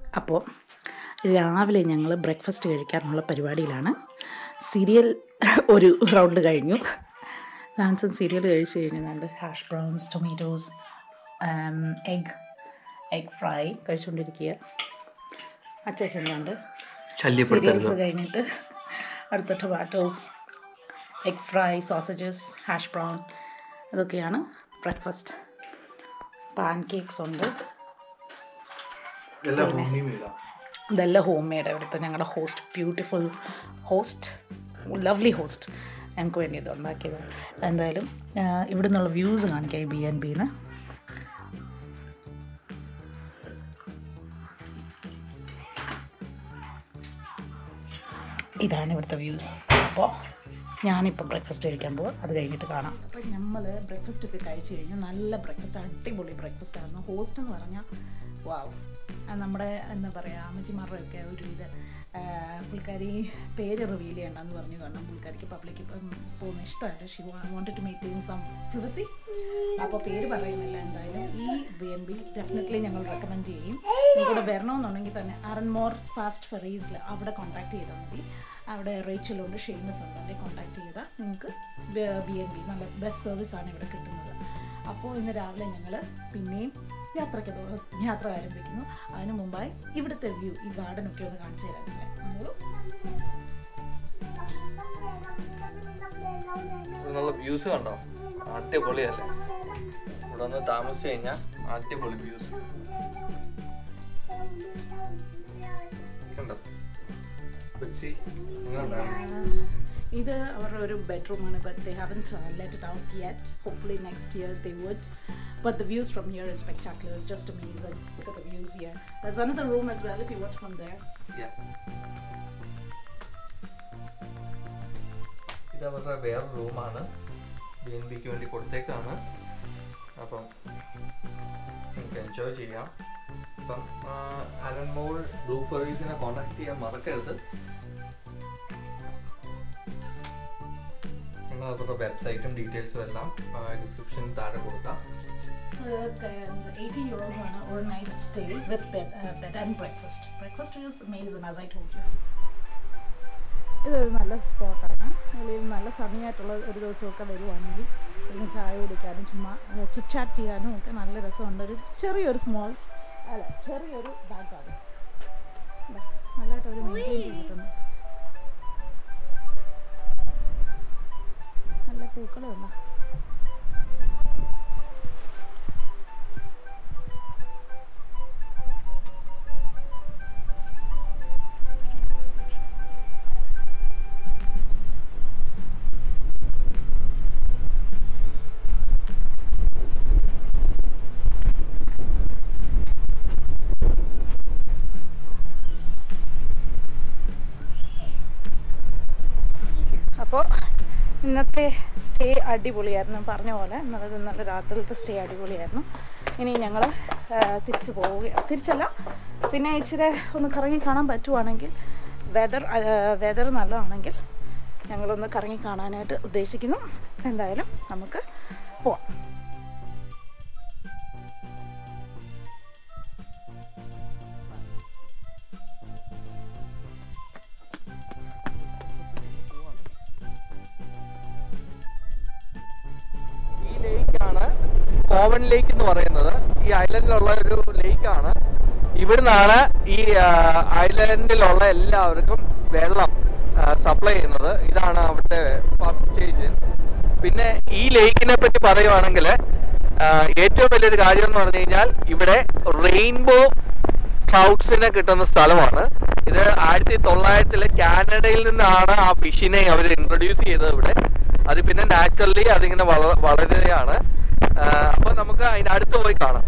അപ്പോൾ രാവിലെ ഞങ്ങൾ ബ്രേക്ക്ഫാസ്റ്റ് കഴിക്കാനുള്ള പരിപാടിയിലാണ് സീരിയൽ ഒരു റൗണ്ട് കഴിഞ്ഞു ലാൻസും സീരിയൽ കഴിച്ച് കഴിഞ്ഞുണ്ട് hash browns tomatoes egg egg fry കഴിച്ചുകൊണ്ടിരിക്കുക അച്ചാച്ചനുണ്ട് സീരിയൽസ് കഴിഞ്ഞിട്ട് അടുത്ത tomatoes egg fry sausages hash brown ഇതൊക്കെയാണ് ബ്രേക്ക്ഫാസ്റ്റ് പാൻ കേക്ക്സ് ഉണ്ട് ഇതെല്ലാം ഹോം മെയ്ഡ് ഇവിടുത്തെ ഞങ്ങളുടെ host beautiful host lovely host ഞങ്ങൾക്ക് വേണ്ടി ഇത് ഉണ്ടാക്കിയത് എന്തായാലും ആ, ഇവിടെ നിന്നുള്ള വ്യൂസ് കാണിക്കാം ഈ ബി എൻ ബിന്ന് ഇതാണ് ഇവിടുത്തെ വ്യൂസ് അപ്പോൾ ഞാനിപ്പോൾ ബ്രേക്ക്ഫാസ്റ്റ് കഴിക്കാൻ പോകും അത് കഴിഞ്ഞിട്ട് കാണാം അപ്പോൾ നമ്മൾ ബ്രേക്ക്ഫാസ്റ്റ് ഒക്കെ കഴിച്ച് കഴിഞ്ഞു നല്ല ബ്രേക്ക്ഫാസ്റ്റ് അടിപൊളി ബ്രേക്ക്ഫാസ്റ്റ് ആയിരുന്നു ഹോസ്റ്റ് എന്ന് പറഞ്ഞാൽ വാവ് അത് നമ്മുടെ എന്താ പറയുക അമ്മച്ചിമാരുടെ ഒക്കെ ഒരു ഇത് ആ, പുള്ളിക്കാരി പേര് റിവീൽ ചെയ്യണ്ടെന്ന് പറഞ്ഞു കാരണം പുള്ളിക്കാരിക്ക് പബ്ലിക് ഇപ്പം പോകുന്ന ഇഷ്ടമല്ല she wanted to maintain some privacy അപ്പോൾ പേര് പറയുന്നില്ല എന്തായാലും ഈ ബി എൻ ബി ഡെഫിനറ്റ്ലി ഞങ്ങൾ റെക്കമെൻഡ് ചെയ്യും നിങ്ങൾക്കൂടെ വരണമെന്നുണ്ടെങ്കിൽ തന്നെ അറൻമോർ ഫാസ്റ്റ് ഫെറീസിൽ അവിടെ കോൺടാക്ട് ചെയ്താൽ മതി അവിടെ റേച്ചലുണ്ട് ഷെയ്മസ് ഉണ്ട് അവിടെ കോൺടാക്ട് ചെയ്താൽ നിങ്ങൾക്ക് ബി എൻ ബി നല്ല ബെസ്റ്റ് സർവീസാണ് ഇവിടെ കിട്ടുന്നത് അപ്പോൾ ഇന്ന് രാവിലെ ഞങ്ങൾ പിന്നെയും യാത്രയ്ക്ക് തോ- യാത്ര ആരംഭിക്കുന്നു അതിനു മുമ്പായി ഇവിടുത്തെ വ്യൂ ഈ ഗാർഡനൊക്കെ ഒന്ന് കാണിച്ചു തരാനില്ലേ നമ്മള് നല്ല വ്യൂസ് കണ്ടോ അടിപൊളിയല്ലേ ഇവിടെ ഒന്ന് താമസിച്ചു കഴിഞ്ഞാൽ അടിപൊളി വ്യൂസ് കണ്ടോ കൊച്ചി നിങ്ങളുണ്ടായിരുന്നു ഇത് അവരുടെ ഒരു ബെഡ്റൂമാണ് but they haven't let it out yet hopefully next year they would but the views from here is spectacular is just amazing look at the views here there's another room as well if you watch from there Yeah. ഇത് അവരുടെ വേറെ റൂമാണ് B N ബിക്ക് വേണ്ടി കൊടുത്തേക്കാണ് അപ്പം നിങ്ങൾക്ക് enjoy ചെയ്യാം അപ്പം അലൻമോൾ ബ്ലൂ ഫെറീസിനെ കോൺടാക്ട് ചെയ്യാൻ മറക്കരുത് നിങ്ങൾ അവരുടെ വെബ്സൈറ്റും ഡീറ്റെയിൽസും എല്ലാം ഡിസ്ക്രിപ്ഷനിൽ താഴെ കൊടുക്കാം അതൊക്കെ 80 euros ആണ് ഒരു night stay with bed bed and breakfast breakfast is amazing as I told you ഇതൊരു നല്ല സ്പോട്ടാണ് വെളിയിൽ നല്ല സമയമായിട്ടുള്ള ഒരു ദിവസമൊക്കെ വരുവാണെങ്കിൽ ഇരുന്ന് ചായ കുടിക്കാനും ചുമ്മാ ചിറ്റാറ്റ് ചെയ്യാനും ഒക്കെ നല്ല രസമുണ്ട് ഒരു ചെറിയൊരു സ്മോൾ അല്ല ചെറിയൊരു ബാഗാണ് നല്ലതായിട്ട് അവർ മെയിൻറ്റെയിൻ ചെയ്തിട്ടുണ്ട് നല്ല പൂക്കളും ഉണ്ടോ അപ്പോൾ ഇന്നത്തെ സ്റ്റേ അടിപൊളിയായിരുന്നു പറഞ്ഞ പോലെ ഇന്നലെ ഇന്നലെ രാത്രിയിലത്തെ സ്റ്റേ അടിപൊളിയായിരുന്നു ഇനി ഞങ്ങൾ തിരിച്ചു പോവുക തിരിച്ചല്ല പിന്നെ ഇച്ചിരി ഒന്ന് കറങ്ങി കാണാൻ പറ്റുവാണെങ്കിൽ വെതർ വെതർ നല്ലതാണെങ്കിൽ ഞങ്ങളൊന്ന് കറങ്ങി കാണാനായിട്ട് ഉദ്ദേശിക്കുന്നു എന്തായാലും നമുക്ക് പോവാം ഈ ലേക്കാണ് കോവൻ ലേക്ക് എന്ന് പറയുന്നത് ഈ ഐലൻഡിലുള്ള ഒരു ലേക്കാണ് ഇവിടുന്നാണ് ഈ ഐലൻഡിലുള്ള എല്ലാവർക്കും വെള്ളം സപ്ലൈ ചെയ്യുന്നത് ഇതാണ് അവിടുത്തെ പമ്പ് സ്റ്റേഷൻ പിന്നെ ഈ ലേക്കിനെ പറ്റി പറയുവാണെങ്കിൽ ഏറ്റവും വലിയൊരു കാര്യം എന്ന് പറഞ്ഞു കഴിഞ്ഞാൽ ഇവിടെ റെയിൻബോ ട്രൗട്ട്സിനെ കിട്ടുന്ന സ്ഥലമാണ് ഇത് ആയിരത്തി തൊള്ളായിരത്തില് കാനഡയിൽ നിന്നാണ് ആ ഫിഷിനെ അവർ ഇൻട്രൊഡ്യൂസ് ചെയ്തത് ഇവിടെ അത് പിന്നെ നാച്ചുറലി അതിങ്ങനെ വള വളരുകയാണ് അപ്പൊ നമുക്ക് അതിന് അടുത്ത് പോയി കാണാം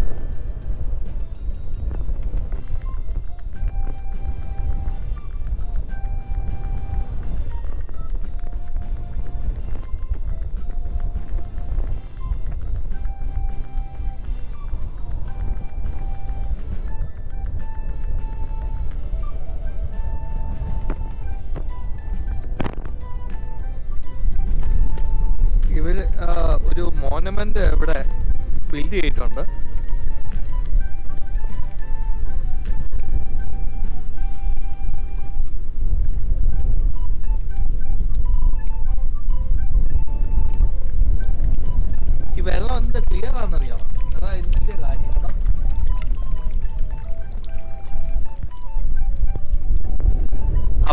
ഇവര് ആ, ഒരു മോണമെന്റ് ഇവിടെ ബിൽഡ് ചെയ്തിട്ടുണ്ട്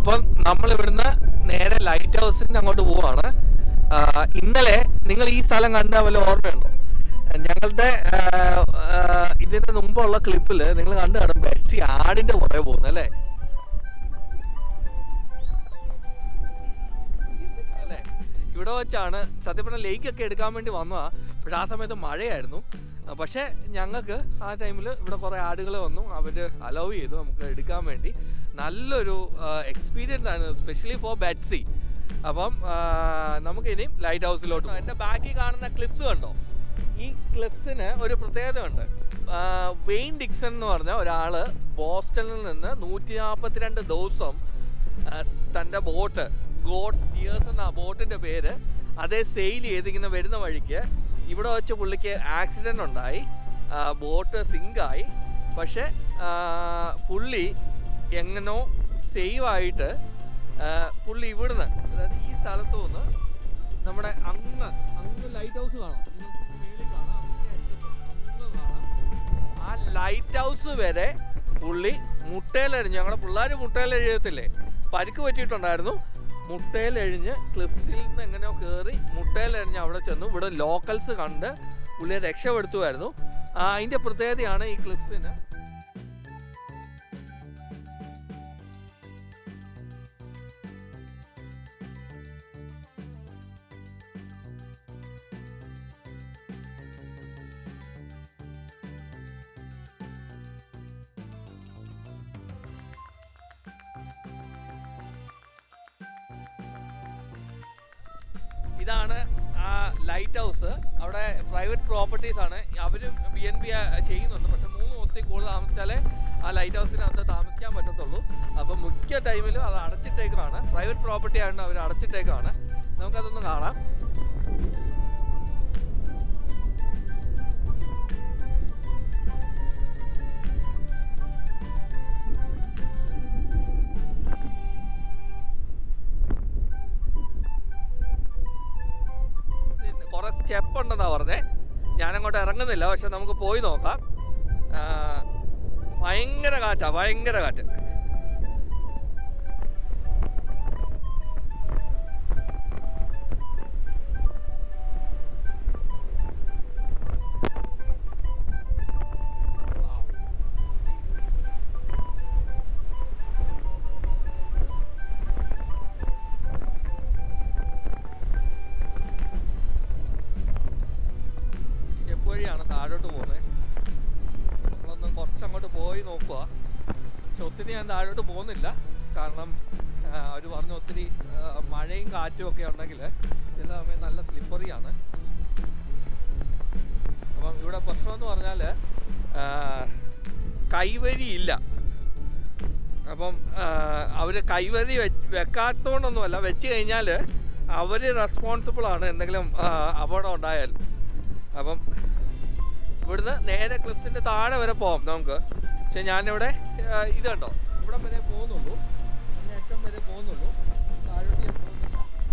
അപ്പം നമ്മൾ ഇവിടുന്ന് നേരെ ലൈറ്റ് ഹൗസിന്റെ അങ്ങോട്ട് പോവാണ് ആ, ഇന്നലെ നിങ്ങൾ ഈ സ്ഥലം കണ്ട വല്ല ഓർമ്മയുണ്ടോ ഞങ്ങളുടെ ആ, ആ, ഇതിന് മുമ്പുള്ള ക്ലിപ്പിൽ നിങ്ങൾ കണ്ടു കാണും ബെറ്റ്സി ആടിന്റെ പുറകെ പോകുന്നു അല്ലേ അല്ലേ ഇവിടെ വെച്ചാണ് സത്യം പറഞ്ഞാൽ ലേക്കൊക്കെ എടുക്കാൻ വേണ്ടി വന്നതാ പക്ഷെ ആ സമയത്ത് മഴയായിരുന്നു ആ, പക്ഷേ ഞങ്ങൾക്ക് ആ ടൈമിൽ ഇവിടെ കുറേ ആടുകൾ വന്നു അവർ അലൗ ചെയ്തു നമുക്ക് എടുക്കാൻ വേണ്ടി നല്ലൊരു എക്സ്പീരിയൻസ് ആയിരുന്നു സ്പെഷ്യലി ഫോർ ബെറ്റ്സി അപ്പം ആ, നമുക്ക് ഇനിയും ലൈറ്റ് ഹൗസിലോട്ട് പോകാം. എൻ്റെ ബാക്കിൽ കാണുന്ന ക്ലിപ്സ് കണ്ടോ ഈ ക്ലിപ്സിന് ഒരു പ്രത്യേകത ഉണ്ട് വെയിൻ ഡിക്സൺ എന്ന് പറഞ്ഞ ഒരാള് ബോസ്റ്റണിൽ നിന്ന് നൂറ്റി നാൽപ്പത്തിരണ്ട് ദിവസം ആ, സ് തൻ്റെ ബോട്ട് ഗോഡ് സ്റ്റിയേഴ്സ് എന്ന ബോട്ടിൻ്റെ പേര് അതേ സെയിൽ ചെയ്തിങ്ങനെ വരുന്ന വഴിക്ക് ഇവിടെ വെച്ച് പുള്ളിക്ക് ആക്സിഡൻ്റ് ഉണ്ടായി ബോട്ട് സിങ്കായി പക്ഷെ ആ, പുള്ളി എങ്ങനോ സേവായിട്ട് പുള്ളി ഇവിടുന്ന് അതായത് ഈ സ്ഥലത്ത് നിന്ന് നമ്മുടെ അങ്ങ് അങ്ങ് ലൈറ്റ് ഹൗസ് കാണാം നിങ്ങൾക്ക് മേളിൽ കാണാം അങ്ങേ അറ്റത്ത് അങ്ങ് കാണാം ആ ലൈറ്റ് ഹൗസ് വരെ പുള്ളി മുട്ടയിലെഴിഞ്ഞ് ഞങ്ങളുടെ പിള്ളേർ മുട്ടയിലെഴുതത്തില്ലേ പരിക്ക് പറ്റിയിട്ടുണ്ടായിരുന്നു മുട്ടയിലെഴിഞ്ഞ് ക്ലിഫ്സിൽ നിന്ന് എങ്ങനെയോ കയറി മുട്ടയിലെഴിഞ്ഞ് അവിടെ ചെന്നു ഇവിടെ ലോക്കൽസ് കണ്ട് പുള്ളിയെ രക്ഷപ്പെടുത്തുമായിരുന്നു ആ, അതിൻ്റെ പ്രത്യേകതയാണ് ഈ ക്ലിഫ്സിന് ഇതാണ് ആ ലൈറ്റ് ഹൗസ് അവിടെ പ്രൈവറ്റ് പ്രോപ്പർട്ടീസ് ആണ് അവരും ബി എൻ ബി ചെയ്യുന്നുണ്ട് പക്ഷെ മൂന്ന് ദിവസത്തിൽ കൂടുതൽ താമസിച്ചാലേ ആ ലൈറ്റ് ഹൗസിനകത്ത് താമസിക്കാൻ പറ്റത്തുള്ളൂ അപ്പം മിക്ക ടൈമിലും അത് അടച്ചിട്ടേക്കാണ് പ്രൈവറ്റ് പ്രോപ്പർട്ടി ആയതുകൊണ്ട് അവർ അടച്ചിട്ടേക്കാണ് നമുക്കതൊന്ന് കാണാം പിന്നെ കുറെ സ്റ്റെപ്പ് ഉണ്ടെന്നാ പറഞ്ഞേ ഞാനങ്ങോട്ട് ഇറങ്ങുന്നില്ല പക്ഷെ നമുക്ക് പോയി നോക്കാം ആ, ഭയങ്കര കാറ്റാ ഭയങ്കര കാറ്റ് സ്റ്റെപ്പ് വഴിയാണ് താഴോട്ട് പോകുന്നത് നമ്മളൊന്ന് കുറച്ചങ്ങോട്ട് പോയി നോക്കുക പക്ഷെ ഒത്തിരി ഞാൻ താഴോട്ട് പോകുന്നില്ല കാരണം അവർ പറഞ്ഞു ഒത്തിരി ആ, മഴയും കാറ്റും ഒക്കെ ഉണ്ടെങ്കിൽ ചില സമയം നല്ല സ്ലിപ്പറിയാണ് അപ്പം ഇവിടെ പ്രശ്നം എന്ന് പറഞ്ഞാൽ കൈവരിയില്ല അപ്പം അവർ കൈവരി വെച്ച് വെക്കാത്തതുകൊണ്ടൊന്നുമല്ല വെച്ച് കഴിഞ്ഞാൽ അവർ റെസ്പോൺസിബിൾ ആണ് എന്തെങ്കിലും ആ, അപകടം ഉണ്ടായാൽ അപ്പം ഇവിടുന്ന് നേരെ ക്ലിപ്സിൻ്റെ താഴെ വരെ പോകാം നമുക്ക് പക്ഷെ ഞാനിവിടെ ആ, ഇത് കണ്ടോ ഇവിടെ വരെ പോകുന്നുള്ളൂ അങ്ങേ അറ്റം വരെ പോകുന്നുള്ളൂ താഴോട്ട് ഞാൻ പോകുന്നില്ല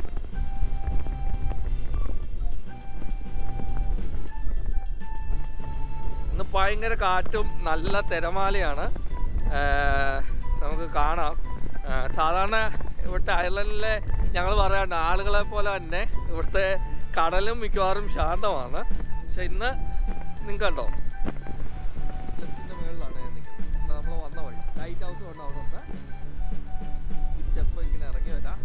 ഇന്ന് ഭയങ്കര കാറ്റും നല്ല തിരമാലയാണ് ആ, നമുക്ക് കാണാം ആ, സാധാരണ ഇവിടുത്തെ അയർലൻഡിലെ ഞങ്ങൾ പറയാറുണ്ട് ആളുകളെ പോലെ തന്നെ ഇവിടുത്തെ കടലും മിക്കവാറും ശാന്തമാണ് പക്ഷെ ഇന്ന് നിങ്ങൾക്ക് കണ്ടോ ക്ലിഫിൻ്റെ മുകളിലാണ് ഞാൻ നിൽക്കുന്നത് നമ്മൾ വന്ന വഴി ലൈറ്റ് ഹൗസ് കൊണ്ട് അവിടെ ഉണ്ട് ഈ സ്റ്റെപ്പ് ഇങ്ങനെ ഇറങ്ങി വരാം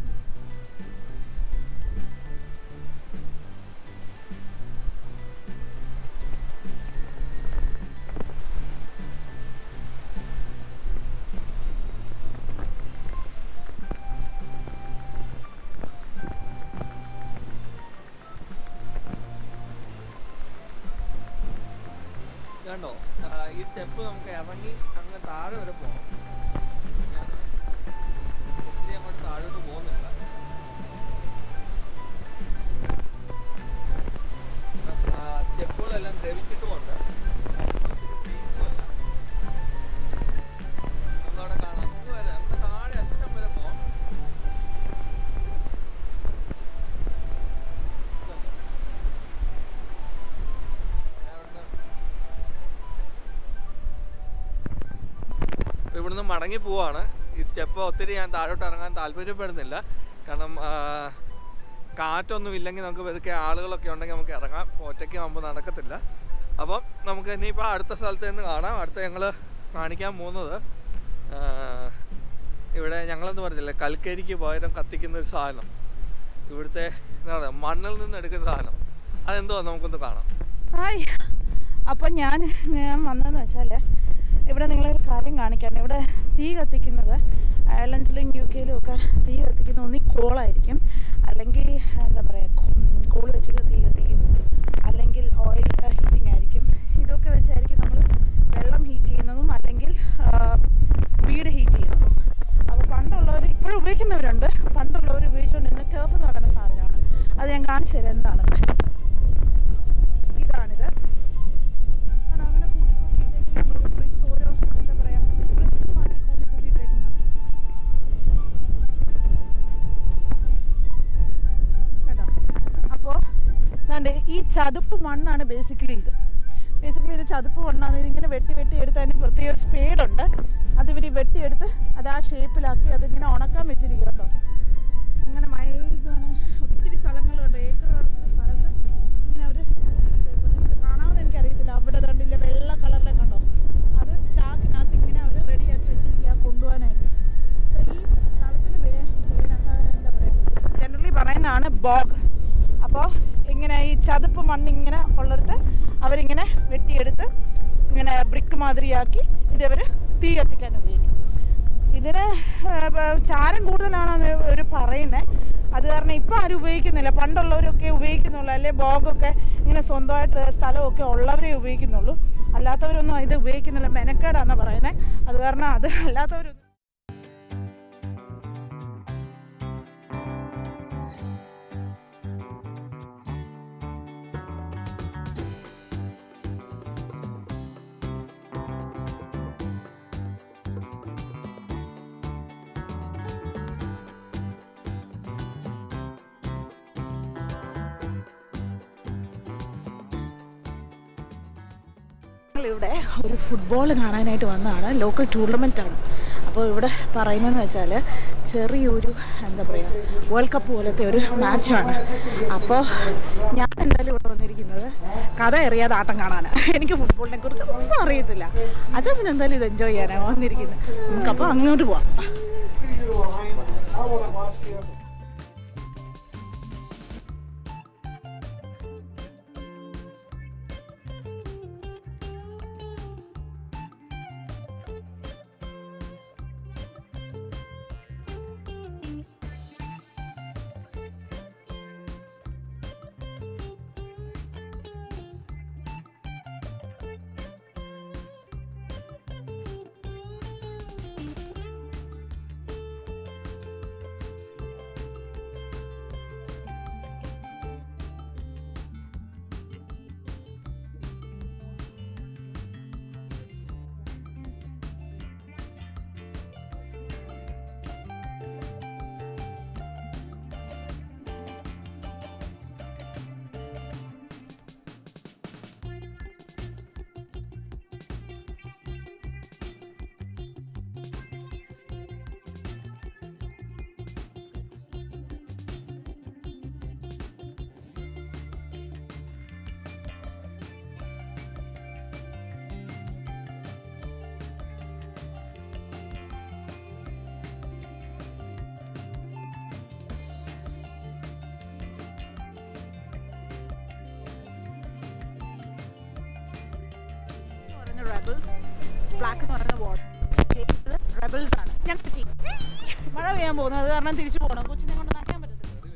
ഇത് കണ്ടോ ആ, ഈ സ്റ്റെപ്പ് നമുക്ക് ഇറങ്ങി അങ്ങ് താഴെ വരെ പോകണം ഞാൻ ഒത്തിരി അങ്ങോട്ട് താഴോട്ട് പോകുന്നില്ല ആ, സ്റ്റെപ്പുകളെല്ലാം ദ്രവിച്ചിട്ടുമുണ്ട് ഒത്തിരി safe അല്ല. നമുക്കവിടെ കാണാം അങ്ങ് വരെ അങ്ങ് താഴെ അറ്റം വരെ പോകാം ഞാൻ അവിടുന്ന് ഇപ്പൊ ഇവിടുന്ന് മടങ്ങി പോവാണ് ഈ സ്റ്റെപ്പ് ഒത്തിരി ഞാൻ താഴോട്ട് ഇറങ്ങാൻ താല്പര്യപ്പെടുന്നില്ല കാരണം ആ, കാറ്റൊന്നും ഇല്ലെങ്കിൽ നമുക്ക് വെറുതെ ആളുകളൊക്കെ ഉണ്ടെങ്കിൽ നമുക്ക് ഇറങ്ങാം ഒറ്റയ്ക്ക് ആകുമ്പോൾ നടക്കത്തില്ല അപ്പം നമുക്ക് ഇനിയിപ്പോൾ അടുത്ത സ്ഥലത്ത് നിന്ന് കാണാം അടുത്ത ഞങ്ങൾ കാണിക്കാൻ പോകുന്നത് ആ, ഇവിടെ ഞങ്ങളെന്ന് പറഞ്ഞില്ലേ കൽക്കരിക്ക് പകരം കത്തിക്കുന്ന ഒരു സാധനം ഇവിടുത്തെ എന്താ പറയുക മണ്ണിൽ നിന്ന് എടുക്കുന്ന സാധനം അതെന്തോ നമുക്കൊന്ന് കാണാം ഹായ് അപ്പം ഞാൻ ഞാൻ വന്നതെന്ന് വെച്ചാൽ ഇവിടെ നിങ്ങളൊരു കാര്യം കാണിക്കാൻ ഇവിടെ തീ കത്തിക്കുന്നത് അയർലൻഡിലും യു കെയിലും ഒക്കെ തീ കത്തിക്കുന്ന ഒന്നി കോളായിരിക്കും അല്ലെങ്കിൽ എന്താ പറയുക കോൾ വെച്ച് തീ കത്തിക്കും അല്ലെങ്കിൽ ഓയിൽ ഹീറ്റിംഗ് ആയിരിക്കും ഇതൊക്കെ വെച്ചായിരിക്കും നമ്മൾ വെള്ളം ഹീറ്റ് ചെയ്യുന്നതും അല്ലെങ്കിൽ ആ, വീട് ഹീറ്റ് ചെയ്യുന്നതും അപ്പോൾ പണ്ടുള്ളവർ ഇപ്പോഴും ഉപയോഗിക്കുന്നവരുണ്ട് പണ്ടുള്ളവർ ഉപയോഗിച്ചുകൊണ്ടിരുന്ന ടേഫ് എന്ന് പറയുന്ന സാധനമാണ് അത് ഞാൻ കാണിച്ചു തരാം എന്താണെന്ന് ഇതാണിത് കാരണം അങ്ങനെ കൂട്ടി കൂട്ടിയിട്ടേക്കുന്ന ഒരു ബ്രിക്ക് ഓരോ എന്താ പറയാ ബ്രിക്സ് അങ്ങനെ കൂട്ടി കൂട്ടിയിട്ടേക്കുന്നുണ്ട് കേട്ടോ അപ്പോൾ ദാണ്ടെ ഈ ചതുപ്പ് മണ്ണാണ് ബേസിക്കലി ഇത് ബേസിക്കലി ഇത് ചതുപ്പ് മണ്ണാണ് ഇതിങ്ങനെ വെട്ടി വെട്ടി എടുത്ത് അതിന് പ്രത്യേക ഒരു സ്പേഡുണ്ട് അത് ഇവർ വെട്ടിയെടുത്ത് അത് ആ ഷേപ്പിലാക്കി അതിങ്ങനെ ഉണക്കാൻ വെച്ചിരിക്കും കേട്ടോ ഇങ്ങനെ മൈൽസ് ആണ് ഒത്തിരി സ്ഥലങ്ങളുണ്ട് ഏക്കർ കണക്കിന് സ്ഥലത്ത് ഇങ്ങനെ അവർ നിങ്ങൾക്ക് കാണാമെന്ന് എനിക്കറിയത്തില്ല അവിടെ കണ്ടില്ല വെള്ള കളറിലെ കണ്ടോ അത് ചാക്കിനകത്ത് ഇങ്ങനെ അവർ റെഡിയാക്കി വെച്ചിരിക്കുക കൊണ്ടുപോകാനായിട്ട് അപ്പോൾ ഈ സ്ഥലത്തിന് പേര് പേര് എന്താ പറയുക ജനറലി പറയുന്നതാണ് ബോഗ് അപ്പോൾ ഇങ്ങനെ ഈ ചതുപ്പ് മണ്ണ് ഇങ്ങനെ ഉള്ളിടത്ത് അവരിങ്ങനെ വെട്ടിയെടുത്ത് ഇങ്ങനെ ബ്രിക്ക് മാതിരിയാക്കി ഇതവർ തീ കത്തിക്കാൻ ഉപയോഗിക്കും ഇതിന് ഏർ, പ- ചാരം കൂടുതലാണെന്ന് ഇവർ പറയുന്നത് അത് കാരണം ഇപ്പം ആരും ഉപയോഗിക്കുന്നില്ല പണ്ടുള്ളവരൊക്കെ ഉപയോഗിക്കുന്നുള്ളൂ അല്ലെ ബോഗൊക്കെ ഇങ്ങനെ സ്വന്തമായിട്ട് സ്ഥലമൊക്കെ ഉള്ളവരെ ഉപയോഗിക്കുന്നുള്ളൂ അല്ലാത്തവരൊന്നും ഇത് ഉപയോഗിക്കുന്നില്ല മെനക്കേടാന്നാണ് പറയുന്നത് അത് കാരണം അത് അല്ലാത്തവരൊന്നും ഇവിടെ ഒരു ഫുട്ബോൾ കാണാനായിട്ട് വന്നതാണ് ലോക്കൽ ടൂർണമെൻ്റ് ആണ് അപ്പോൾ ഇവിടെ പറയുന്നതെന്ന് വെച്ചാൽ ചെറിയൊരു എന്താ പറയുക വേൾഡ് കപ്പ് പോലത്തെ ഒരു മാച്ചാണ് അപ്പോൾ ഞാൻ എന്തായാലും ഇവിടെ വന്നിരിക്കുന്നത് കഥ അറിയാതെ ആട്ടം കാണാനാണ് എനിക്ക് ഫുട്ബോളിനെ കുറിച്ച് ഒന്നും അറിയത്തില്ല അച്ചാച്ചൻ എന്തായാലും ഇത് എൻജോയ് ചെയ്യാനാണ് വന്നിരിക്കുന്നത് നമുക്കപ്പോൾ അങ്ങോട്ട് പോവാം റെബിൾസ് ബ്ലാക്ക് എന്ന് പറയുന്ന വാട്ടർ റെബിൾസ് ആണ് ഞാൻ പറ്റി മഴ പെയ്യാൻ പോകുന്നു അത് കാരണം തിരിച്ചു പോകണം കൊച്ചിനെ കൊണ്ട് നനയാൻ പറ്റത്തില്ല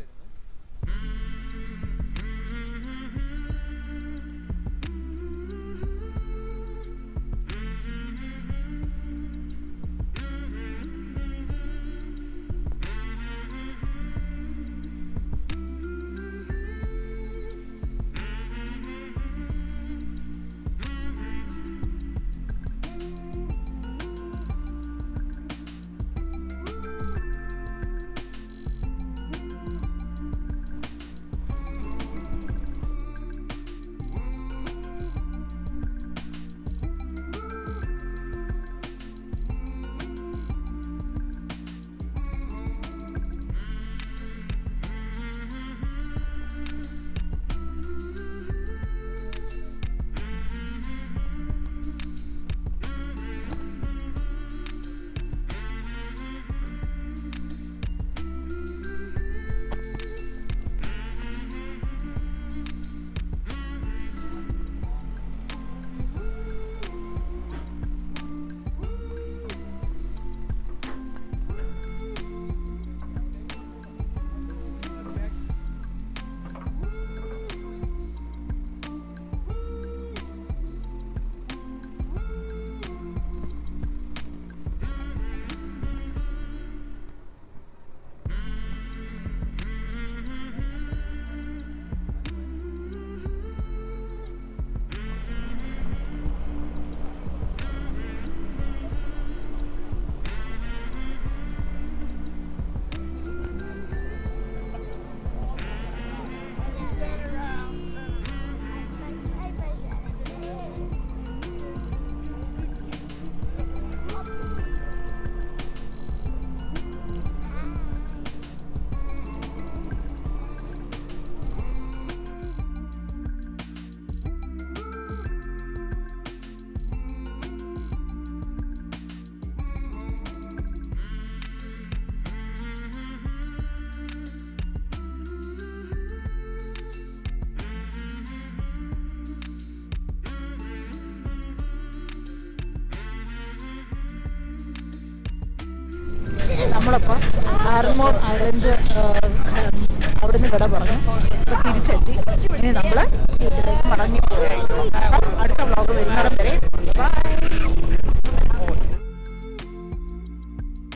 നമ്മളപ്പോൾ ആർമോർ ഐലൻഡ് അവിടുന്ന് വിട പറഞ്ഞു അപ്പോൾ തിരിച്ചെത്തി ഇനി നമ്മൾ വീട്ടിലേക്ക് മടങ്ങി പോവുകയാണ് അപ്പം അടുത്ത വ്ളോഗ് വരുന്നിടം വരെ ബൈ